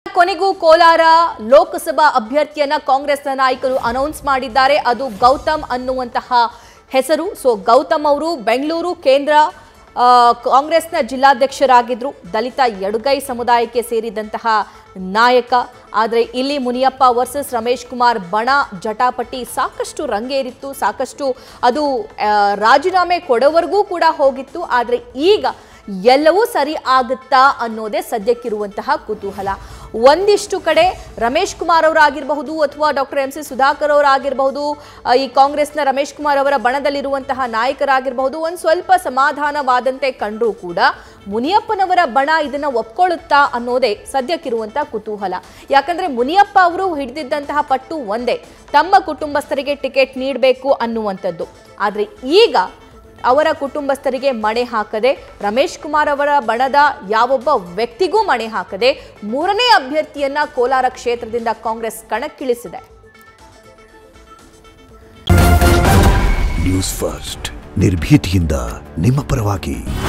ಕೊನೆಗೂ ಕೋಲಾರ ಲೋಕಸಭಾ ಅಭ್ಯರ್ಥಿಯನ್ನ ಕಾಂಗ್ರೆಸ್ನ ನಾಯಕರು ಅನೌನ್ಸ್ ಮಾಡಿದ್ದಾರೆ ಅದು ಗೌತಮ್ ಅನ್ನುವಂತಹ ಹೆಸರು ಸೊ ಗೌತಮ್ ಅವರು ಬೆಂಗಳೂರು ಕೇಂದ್ರ ಆ, ಕಾಂಗ್ರೆಸ್ನ ಜಿಲ್ಲಾಧ್ಯಕ್ಷರಾಗಿದ್ರು ದಲಿತ ಎಡುಗೈ ಸಮುದಾಯಕ್ಕೆ ಸೇರಿದಂತಹ ನಾಯಕ ಆದರೆ ಇಲ್ಲಿ ಮುನಿಯಪ್ಪ ವರ್ಸಸ್ ರಮೇಶ್ ಕುಮಾರ್ ಬಣ ಜಟಾಪಟಿ ಸಾಕಷ್ಟು ರಂಗೇರಿತ್ತು ಸಾಕಷ್ಟು ಅದು ಆ, ರಾಜೀನಾಮೆ ಕೊಡೋವರೆಗೂ ಕೂಡ ಹೋಗಿತ್ತು ಆದರೆ ಈಗ ಎಲ್ಲವೂ ಸರಿ ಆಗುತ್ತಾ ಅನ್ನೋದೇ ಸದ್ಯಕ್ಕಿರುವಂತಹ ಕುತೂಹಲ ಒಂದಿಷ್ಟು ಕಡೆ ರಮೇಶ್ ಕುಮಾರ್ ಅವರಾಗಿರಬಹುದು ಅಥವಾ ಡಾಕ್ಟರ್ ಎಂ ಸಿ ಸುಧಾಕರ್ ಅವರಾಗಿರಬಹುದು ಆ, ಈ ಕಾಂಗ್ರೆಸ್ನ ರಮೇಶ್ ಕುಮಾರ್ ಅವರ ಬಣದಲ್ಲಿರುವಂತಹ ನಾಯಕರಾಗಿರಬಹುದು ಒಂದು ಸ್ವಲ್ಪ ಸಮಾಧಾನವಾದಂತೆ ಕಂಡ್ರೂ ಕೂಡ ಮುನಿಯಪ್ಪನವರ ಬಣ ಇದನ್ನ ಒಪ್ಕೊಳ್ಳುತ್ತಾ ಅನ್ನೋದೇ ಸದ್ಯಕ್ಕಿರುವಂತಹ ಕುತೂಹಲ ಯಾಕಂದ್ರೆ ಮುನಿಯಪ್ಪ ಅವರು ಹಿಡಿದಿದ್ದಂತಹ ಪಟ್ಟು ಒಂದೇ ತಮ್ಮ ಕುಟುಂಬಸ್ಥರಿಗೆ ಟಿಕೆಟ್ ನೀಡಬೇಕು ಅನ್ನುವಂಥದ್ದು ಆದರೆ ಈಗ ಅವರ ಕುಟುಂಬಸ್ಥರಿಗೆ ಮಣೆ ಹಾಕದೆ ರಮೇಶ್ ಕುಮಾರ್ ಅವರ ಬಣದ ಯಾವೊಬ್ಬ ವ್ಯಕ್ತಿಗೂ ಮಣೆ ಹಾಕದೆ ಮೂರನೇ ಅಭ್ಯರ್ಥಿಯನ್ನ ಕೋಲಾರ ಕ್ಷೇತ್ರದಿಂದ ಕಾಂಗ್ರೆಸ್ ಕಣಕ್ಕಿಳಿಸಿದೆ ನ್ಯೂಸ್ ಫಸ್ಟ್ ನಿರ್ಭೀತಿಯಿಂದ ನಿಮ್ಮ ಪರವಾಗಿ